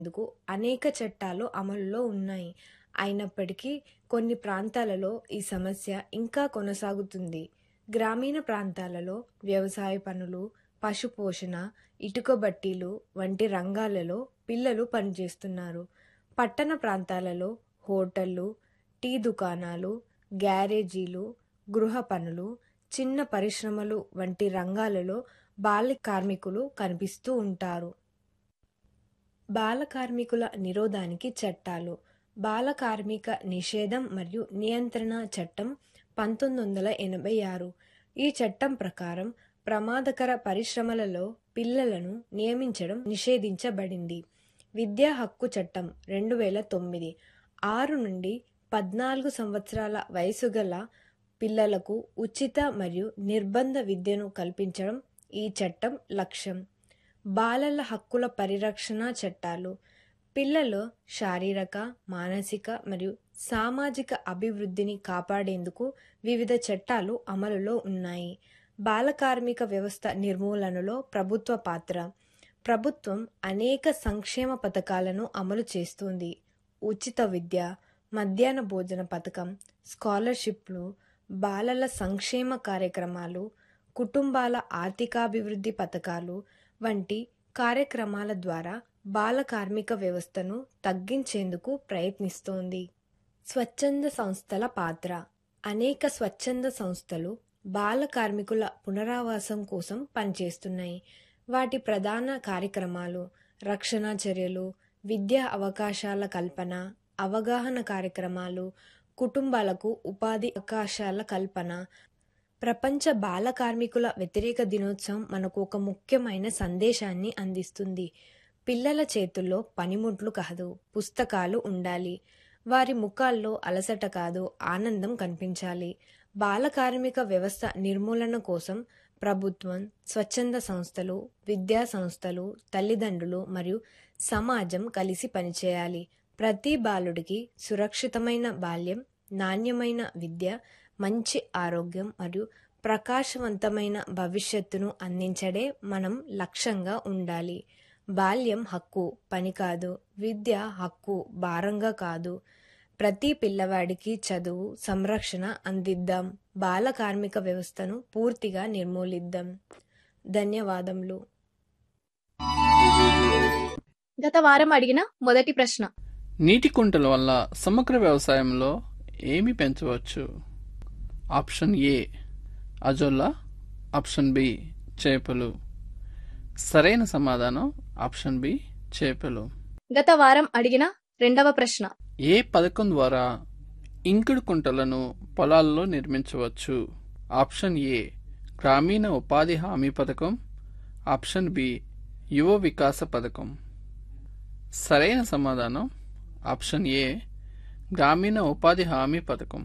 అందుకు అనేక చట్టాలు అమలులో ఉన్నాయి. అయినప్పటికీ కొన్ని ప్రాంతాలలో ఈ సమస్య ఇంకా కొనసాగుతుంది. గ్రామీణ ప్రాంతాలలో వ్యవసాయ పనులు, పశుపోషణ, ఇటుక బట్టీలు వంటి రంగాలలో పిల్లలు పనిచేస్తున్నారు. పట్టణ ప్రాంతాలలో హోటళ్లు, టీ దుకాణాలు, గ్యారేజీలు, గృహ పనులు, చిన్న పరిశ్రమలు వంటి రంగాలలో బాల కార్మికులు కనిపిస్తూ ఉంటారు. బాల కార్మికుల నిరోధానికి చట్టాలు బాల కార్మిక నిషేధం మరియు నియంత్రణ చట్టం పంతొమ్మిది వందల ఎనభై ఆరు ఈ చట్టం ప్రకారం ప్రమాదకర పరిశ్రమలలో పిల్లలను నియమించడం నిషేధించబడింది. విద్యా హక్కు చట్టం రెండు వేల తొమ్మిది ఆరు నుండి పద్నాలుగు సంవత్సరాల వయసుగల పిల్లలకు ఉచిత మరియు నిర్బంధ విద్యను కల్పించడం ఈ చట్టం లక్ష్యం. బాలల హక్కుల పరిరక్షణ చట్టాలు పిల్లల శారీరక, మానసిక మరియు సామాజిక అభివృద్ధిని కాపాడేందుకు వివిధ చట్టాలు అమలులో ఉన్నాయి. బాల కార్మిక వ్యవస్థ నిర్మూలనలో ప్రభుత్వ పాత్ర ప్రభుత్వం అనేక సంక్షేమ పథకాలను అమలు చేస్తోంది. ఉచిత విద్య, మధ్యాహ్న భోజన పథకం, స్కాలర్షిప్లు, బాలల సంక్షేమ కార్యక్రమాలు, కుటుంబాల ఆర్థికాభివృద్ధి పథకాలు వంటి కార్యక్రమాల ద్వారా బాల కార్మిక వ్యవస్థను తగ్గించేందుకు ప్రయత్నిస్తోంది. స్వచ్ఛంద సంస్థల పాత్ర అనేక స్వచ్ఛంద సంస్థలు బాల కార్మికుల పునరావాసం కోసం పనిచేస్తున్నాయి. వాటి ప్రధాన కార్యక్రమాలు రక్షణ చర్యలు, విద్యా అవకాశాల కల్పన, అవగాహన కార్యక్రమాలు, కుటుంబాలకు ఉపాధి అవకాశాల కల్పన. ప్రపంచ బాల కార్మికుల వ్యతిరేక దినోత్సవం మనకు ఒక ముఖ్యమైన సందేశాన్ని అందిస్తుంది. పిల్లల చేతుల్లో పనిముట్లు కాదు, పుస్తకాలు ఉండాలి. వారి ముఖాల్లో అలసట కాదు, ఆనందం కనిపించాలి. బాల కార్మిక వ్యవస్థ నిర్మూలన కోసం ప్రభుత్వం, స్వచ్ఛంద సంస్థలు, విద్యా సంస్థలు, తల్లిదండ్రులు మరియు సమాజం కలిసి పనిచేయాలి. ప్రతి బాలుడికి సురక్షితమైన బాల్యం, నాణ్యమైన విద్య, మంచి ఆరోగ్యం మరియు ప్రకాశవంతమైన భవిష్యత్తును అందించడే మనం లక్ష్యంగా ఉండాలి. బాల్యం హక్కు, పని కాదు. విద్య హక్కు, భారంగా కాదు. ప్రతి పిల్లవాడికి చదువు, సంరక్షణ అందిద్దాం. బాల కార్మిక వ్యవస్థను పూర్తిగా నిర్మూలిద్దాం. ధన్యవాదములు. గత వారం అడిగిన మొదటి ప్రశ్న నీటి కుంటల వల్ల సమగ్ర వ్యవసాయంలో ఏమి పెంచవచ్చు option A azolla option B చేపలు సరైన సమాధానం ఆప్షన్ బి చేపలు గత వారం అడిగిన రెండవ ప్రశ్న ఏ పథకం ద్వారా ఇంకుడు కుంటలను పొలాల్లో నిర్మించవచ్చు ఆప్షన్ ఏ గ్రామీణ ఉపాధి హామీ పథకం ఆప్షన్ బి యువ వికాస పథకం సరైన సమాధానం ఆప్షన్ ఏ గ్రామీణ ఉపాధి హామీ పథకం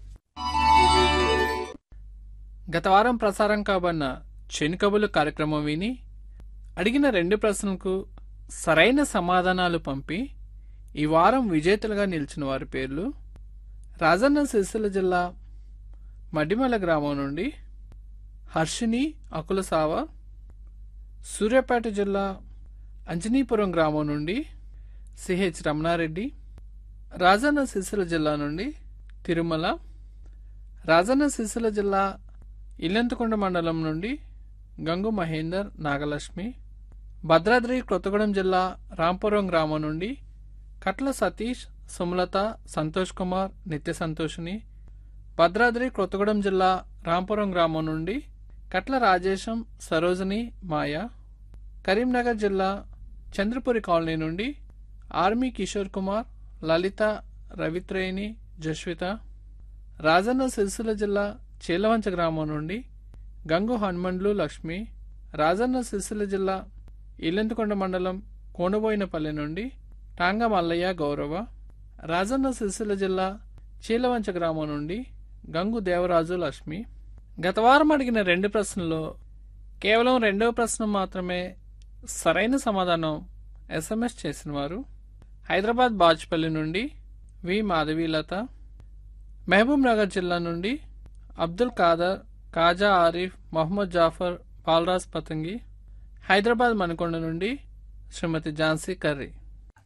గత వారం ప్రసారం కాబడిన చెనుకబులు కార్యక్రమం విని అడిగిన రెండు ప్రశ్నలకు సరైన సమాధానాలు పంపి ఈ వారం విజేతలుగా నిలిచిన వారి పేర్లు రాజన్న సిరిసిల్ల జిల్లా మడిమల గ్రామం నుండి హర్షిని అకులసావ సూర్యాపేట జిల్లా అంజనీపురం గ్రామం నుండి సిహెచ్ రమణారెడ్డి రాజన్న సిరిసిల్ల జిల్లా నుండి తిరుమల రాజన్న సిరిసిల్ల జిల్లా ఇల్లంతకొండ మండలం నుండి గంగు మహేందర్ నాగలక్ష్మి భద్రాద్రి కొత్తగూడెం జిల్లా రాంపురం గ్రామం నుండి కట్ల సతీష్ సుమలత సంతోష్ కుమార్ నిత్య సంతోషిని భద్రాద్రి కొత్తగూడెం జిల్లా రాంపురం గ్రామం నుండి కట్ల రాజేశం సరోజిని మాయ కరీంనగర్ జిల్లా చంద్రపురి కాలనీ నుండి ఆర్మీ కిషోర్ కుమార్ లలిత రవిత్రేయిని జస్విత రాజన్న సిరిసిల్ల జిల్లా చీలవంచ గ్రామం నుండి గంగు హనుమండ్లు లక్ష్మి రాజన్న సిరిసిల్ల జిల్లా ఇల్లెందుకొండ మండలం కోనబోయినపల్లి నుండి టాంగ మల్లయ్య గౌరవ రాజన్న సిరిసిల్ల జిల్లా చీలవంచ గ్రామం నుండి గంగు దేవరాజు లక్ష్మి గత వారం అడిగిన రెండు ప్రశ్నల్లో కేవలం రెండవ ప్రశ్న మాత్రమే సరైన సమాధానం ఎస్ఎంఎస్ చేసిన వారు హైదరాబాద్ బాజ్పల్లి నుండి వి మాధవీలత మహబూబ్ నగర్ జిల్లా నుండి అబ్దుల్ ఖాదర్ కాజా ఆరిఫ్ మొహమ్మద్ జాఫర్ బాలరాజ్ పతంగి హైదరాబాద్ మనకొండ నుండి శ్రీమతి ఝాన్సీ కర్రీ